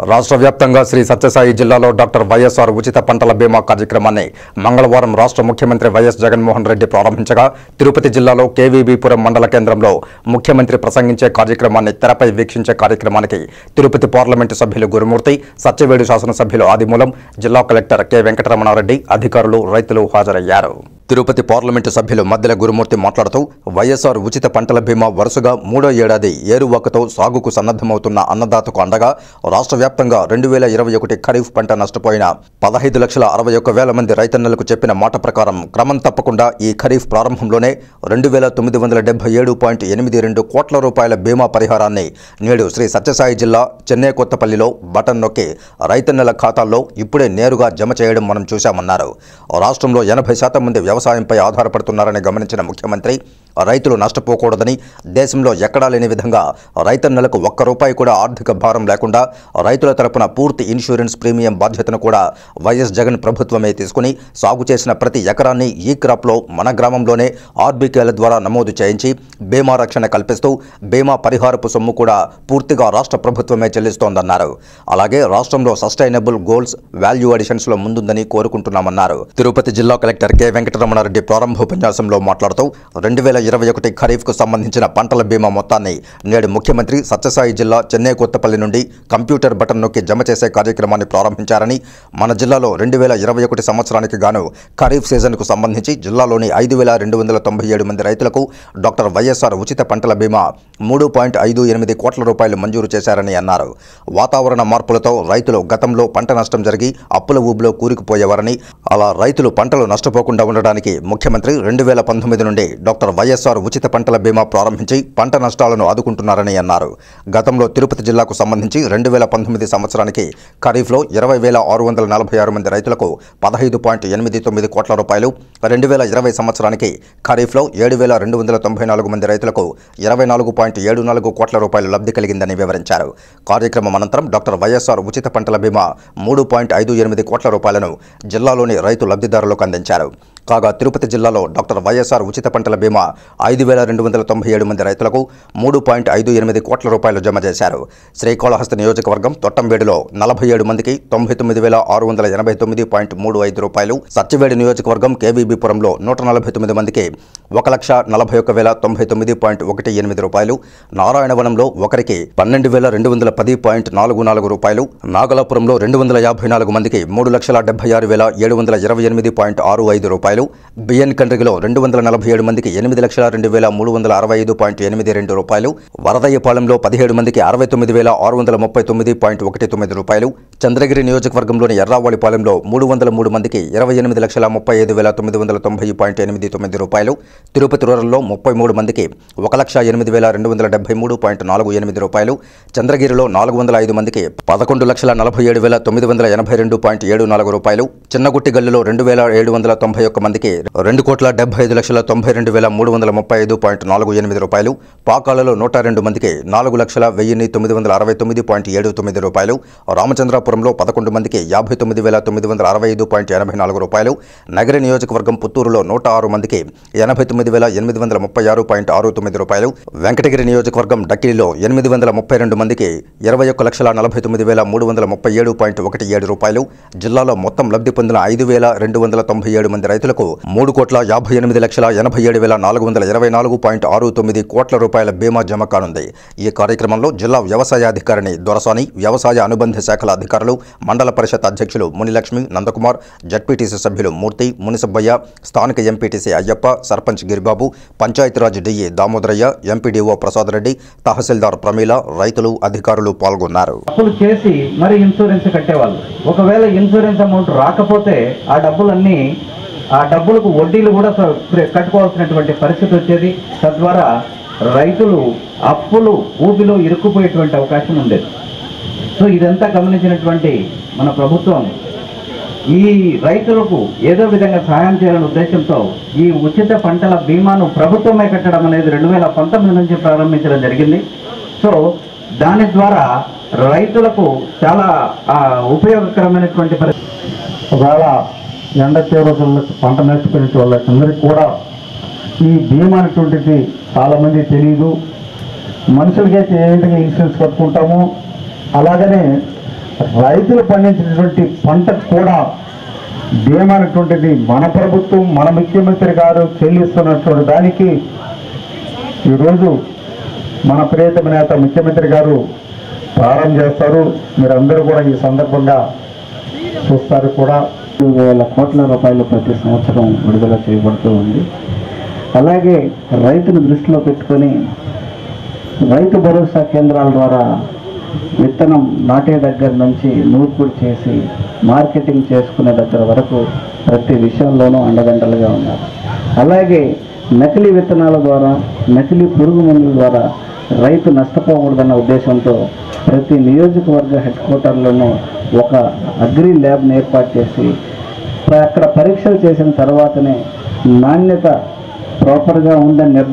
రాష్ట్ర వ్యాప్తంగా శ్రీ సత్యసాయి జిల్లాలో డాక్టర్ వైఎస్ఆర్ ఉచిత పంటల బీమా కార్యక్రమాన్ని మంగళవారం రాష్ట్ర ముఖ్యమంత్రి వైఎస్ జగన్మోహన్ రెడ్డి ప్రారంభించగా తిరుపతి జిల్లాలో కేవీబీపురం మండల కేంద్రంలో ముఖ్యమంత్రి ప్రసంగించే కార్యక్రమాన్ని తెరపై వీక్షించే కార్యక్రమానికి తిరుపతి పార్లమెంటు సభ్యులు గురుమూర్తి సత్యవేడు శాసనసభ్యులు ఆదిమూలం జిల్లా కలెక్టర్ కె వెంకటరమణారెడ్డి అధికారులు రైతులు హాజరయ్యారు తిరుపతి పార్లమెంటు సభ్యులు మద్దెల గురుమూర్తి మాట్లాడుతూ వైఎస్ఆర్ ఉచిత పంటల బీమా వరుసగా మూడో ఏడాది ఏరువాకతో సాగుకు సన్నద్ధమవుతున్న అన్నదాతకు అండగా రాష్ట్ర వ్యాప్తంగా రెండు వేల ఇరవై ఒకటి ఖరీఫ్ పంట నష్టపోయిన పదహైదు లక్షల అరవై ఒక్క వేల మంది రైతన్నలకు చెప్పిన మాట ప్రకారం క్రమం తప్పకుండా ఈ ఖరీఫ్ ప్రారంభంలోనే రెండు వేల తొమ్మిది వందల డెబ్బై ఏడు పాయింట్ ఎనిమిది రెండు కోట్ల రూపాయల బీమా పరిహారాన్ని నేడు శ్రీ సత్యసాయి జిల్లా చెన్నై కొత్తపల్లిలో బటన్ నొక్కి రైతన్నల ఖాతాల్లో ఇప్పుడే నేరుగా జమ చేయడం మనం చూశామన్నారు రాష్ట్రంలో ఎనభై శాతం మంది వ్యవసాయంపై ఆధారపడుతున్నారని గమనించిన ముఖ్యమంత్రి రైతులు నష్టపోకూడదని దేశంలో ఎక్కడా లేని విధంగా రైతన్నలకు ఒక్క రూపాయి కూడా ఆర్థిక భారం లేకుండా రైతుల తరపున పూర్తి ఇన్సూరెన్స్ ప్రీమియం బాధ్యతను కూడా వైఎస్ జగన్ ప్రభుత్వమే తీసుకుని సాగు చేసిన ప్రతి ఎకరాన్ని ఈ క్రాప్లో మన గ్రామంలోనే ఆర్బీకేల ద్వారా నమోదు చేయించి బీమా రక్షణ కల్పిస్తూ బీమా పరిహారపు సొమ్ము కూడా పూర్తిగా రాష్ట్ర ప్రభుత్వమే చెల్లిస్తోందన్నారు అలాగే రాష్ట్రంలో సస్టైనబుల్ గోల్స్ వాల్యూ అడిషన్స్ లో ముందుందని కోరుకుంటున్నామన్నారు తిరుపతి జిల్లా కలెక్టర్ కె వెంకటరమణారెడ్డి ప్రారంభోపన్యాసంలో మాట్లాడుతూ రెండు వేల ఇరవై ఒకటి ఖరీఫ్ కు సంబంధించిన పంటల బీమా మొత్తాన్ని నేడు ముఖ్యమంత్రి సత్యసాయి జిల్లా చెన్నై కొత్తపల్లి నుండి కంప్యూటర్ బటన్ నొక్కి జమ చేసే కార్యక్రమాన్ని ప్రారంభించారని మన జిల్లాలో రెండు వేల ఇరవై ఒకటి సంవత్సరానికి గాను ఖరీఫ్ సీజన్కు సంబంధించి జిల్లాలోని ఐదు వేల రెండు వందల తొంభై ఏడు మంది రైతులకు డాక్టర్ వైఎస్ఆర్ ఉచిత పంటల బీమా మూడు పాయింట్ ఐదు ఎనిమిది కోట్ల రూపాయలు మంజూరు చేశారని అన్నారు వాతావరణ మార్పులతో రైతులు గతంలో పంట నష్టం జరిగి అప్పుల ఊబిలో కూరుకుపోయేవారని అలా రైతులు పంటలు నష్టపోకుండా ఉండడానికి ముఖ్యమంత్రి రెండు వేల పంతొమ్మిది నుండి డాక్టర్ వైఎస్ఆర్ ఉచిత పంటల బీమా ప్రారంభించి పంట నష్టాలను ఆదుకుంటున్నారని అన్నారు గతంలో తిరుపతి జిల్లాకు సంబంధించి రెండు వేల పంతొమ్మిది సంవత్సరానికి ఖరీఫ్లో ఇరవై వేల ఆరు వందల నలభై ఆరు మంది రైతులకు పదహైదు పాయింట్ ఎనిమిది తొమ్మిది కోట్ల రూపాయలు రెండు వేల ఇరవై సంవత్సరానికి ఖరీఫ్లో ఏడు వేల రెండు వందల తొంభై నాలుగు మంది రైతులకు ఇరవై నాలుగు పాయింట్ ఏడు నాలుగు కోట్ల రూపాయలు లబ్ధి కలిగిందని వివరించారు కార్యక్రమం అనంతరం డాక్టర్ వైఎస్ఆర్ ఉచిత పంటల బీమా మూడు పాయింట్ ఐదు ఎనిమిది కోట్ల రూపాయలను జిల్లాలోని రైతు లబ్ధిదారులకు అందించారు కాగా తిరుపతి జిల్లాలో డాక్టర్ వైఎస్ఆర్ ఉచిత పంటల బీమా ఐదు వేల రెండు వందల తొంభై ఏడు మంది రైతులకు మూడు పాయింట్ ఐదు ఎనిమిది కోట్ల రూపాయలు జమ చేశారు శ్రీకాళహస్తి నియోజకవర్గం తొట్టంవేడులో నలభై ఏడు మందికి తొంభై తొమ్మిది వేల ఆరు వందల ఎనభై తొమ్మిది పాయింట్ మూడు ఐదు రూపాయలు సత్యవేడి నియోజకవర్గం కేవీబీపురంలో నూట నలభై తొమ్మిది మందికి ఒక లక్ష నలభై ఒక్క వేల తొంభై తొమ్మిది పాయింట్ ఒకటి ఎనిమిది రూపాయలు నారాయణవనంలో ఒకరికి పన్నెండు వేల రెండు వందల పది పాయింట్ నాలుగు నాలుగు రూపాయలు నాగలాపురంలో రెండు వందల యాభై నాలుగు మందికి మూడు లక్షల డెబ్బై ఆరు వేల ఏడు వందల ఇరవై ఎనిమిది పాయింట్ ఆరు ఐదు రూపాయలు బిఎన్ కండ్రిగిలో రెండు వందల నలభై ఏడు మందికి ఎనిమిది లక్షల రెండు వేల మూడు వందల అరవై ఐదు పాయింట్ ఎనిమిది రెండు రూపాయలు వరదయ్యపాలెంలో పదిహేడు మందికి అరవై తొమ్మిది వేల ఆరు వందల ముప్పై తొమ్మిది పాయింట్ ఒకటి తొమ్మిది రూపాయలు చంద్రగిరి నియోజకవర్గంలోని ఎర్రావాళిపాలెంలో మూడు వందల మూడు మందికి ఇరవై ఎనిమిది లక్షల ముప్పై ఐదు వేల తొమ్మిది వందల తొంభై పాయింట్ ఎనిమిది తొమ్మిది రూపాయలు తిరుపతి రూరల్లో ముప్పై మూడు మందికి ఒక లక్ష ఎనిమిది వేల రెండు వందల డెబ్బై మూడు పాయింట్ నాలుగు ఎనిమిది రూపాయలు చంద్రగిరిలో నాలుగు వందల ఐదు మందికి పదకొండు లక్షల నలభై ఏడు వేల తొమ్మిది వందల ఎనభై రెండు పాయింట్ ఏడు నాలుగు రూపాయలు చిన్నగుట్టిగల్లులో రెండు వేల ఏడు వందల తొంభై ఒక్క మందికి రెండు కోట్ల డెబ్బై ఐదు లక్షల తొంభై రెండు వేల మూడు వందల ముప్పై ఐదు పాయింట్ నాలుగు ఎనిమిది రూపాయలు పాకాలలో నూట రెండు మందికి నాలుగు లక్షల వెయ్యిన్ని తొమ్మిది వందల అరవై తొమ్మిది పాయింట్ ఏడు తొమ్మిది రూపాయలు రామచంద్రాపురంలో పదకొండు మందికి యాభై తొమ్మిది వేల తొమ్మిది వందల అరవై ఐదు పాయింట్ ఎనభై నాలుగు రూపాయలు నగర నియోజకవర్గం పుత్తూరులో నూట ఆరు మందికి ఎనభై తొమ్మిది వేల ఎనిమిది వందల ముప్పై ఆరు పాయింట్ ఆరు తొమ్మిది రూపాయలు వెంకటగిరి నియోజకవర్గం డక్కిలిలో ఎనిమిది వందల ముప్పై రెండు మందికి ఇరవై ఒక్క లక్షల నలభై తొమ్మిది వేల మూడు వందల ముప్పై ఏడు పాయింట్ ఒకటి ఏడు రూపాయలు జిల్లాలో మొత్తం లబ్ధి పొందిన ఐదు వేల రెండు వందల తొంభై ఏడు మంది రైతులకు మూడు కోట్ల యాభై ఎనిమిది లక్షల ఎనభై ఏడు వేల నాలుగు వందల ఇరవై నాలుగు పాయింట్ ఆరు తొమ్మిది కోట్ల రూపాయల బీమా జమ కానుంది ఈ కార్యక్రమంలో జిల్లా వ్యవసాయ అధికారిని దొరసాని వ్యవసాయ అనుబంధ శాఖల అధికారులు మండల పరిషత్ అధ్యక్షులు మునిలక్ష్మి నందకుమార్ జడ్పీటీసీ సభ్యులు మూర్తి మునిసబ్బయ్య స్థానిక MPTC Ayyappa sarpanch Giribabu Panchayati Raj DE Damodaraiah MPDO Prasad Reddy tahsildar Pramila రైతులు అధికారులు పాల్గొన్నారు అప్పులు చేసి మరి ఇన్సూరెన్స్ కట్టేవాళ్ళు ఒకవేళ ఇన్సూరెన్స్ అమౌంట్ రాకపోతే ఆ డబ్బులన్నీ ఆ డబ్బులకు వడ్డీలు కూడా స- కట్టుకోవాల్సినటువంటి పరిస్థితి వచ్చేది తద్వారా రైతులు అప్పులు ఊపిలో ఇరుక్కుపోయేటువంటి అవకాశం ఉండేది సో ఇదంతా గమనించినటువంటి మన ప్రభుత్వం ఈ రైతులకు ఏదో విధంగా సహాయం చేయాలనే ఉద్దేశంతో ఈ ఉచిత పంటల బీమాను ప్రభుత్వమే కట్టడం అనేది రెండు వేల పంతొమ్మిది నుంచి ప్రారంభించడం జరిగింది సో దాని ద్వారా రైతులకు చాలా ఆ, ఉపయోగకరమైనటువంటి పరిస్థితి ఒకవేళ ఎండ తీవ్రతల్లో పంట నష్టపోయిన వాళ్ళకందరికీ కూడా ఈ బీమా అనేటువంటిది చాలామంది తెలియదు మనుషులకైతే ఏ విధంగా ఇన్సూరెన్స్ కట్టుకుంటామో అలాగనే రైతులు పండించినటువంటి పంటకు కూడా బీమా అనేటువంటిది మన ప్రభుత్వం మన ముఖ్యమంత్రి గారు చెల్లిస్తున్నటువంటి దానికి ఈరోజు మన ప్రియతమ నేత ముఖ్యమంత్రి గారు ప్రారంభం చేస్తారు మీరందరూ కూడా ఈ సందర్భంగా చూస్తారు కూడా వేల కోట్ల రూపాయలు ప్రతి సంవత్సరం విడుదల చేయబడుతూ ఉంది అలాగే రైతును దృష్టిలో పెట్టుకొని రైతు భరోసా కేంద్రాల ద్వారా విత్తనం నాటే దగ్గర నుంచి నూర్పుడు చేసి మార్కెటింగ్ చేసుకునే దగ్గర వరకు ప్రతి విషయంలోనూ అండదండలుగా ఉన్నారు అలాగే నకిలీ విత్తనాల ద్వారా నకిలీ పురుగు మందుల ద్వారా రైతు నష్టపోకూడదన్న ఉద్దేశంతో ప్రతి నియోజకవర్గ హెడ్ క్వార్టర్లోనూ ఒక అగ్రి ల్యాబ్ని ఏర్పాటు చేసి అక్కడ పరీక్షలు చేసిన తర్వాతనే నాణ్యత ప్రాపర్గా ఉందని నిర్ధారణ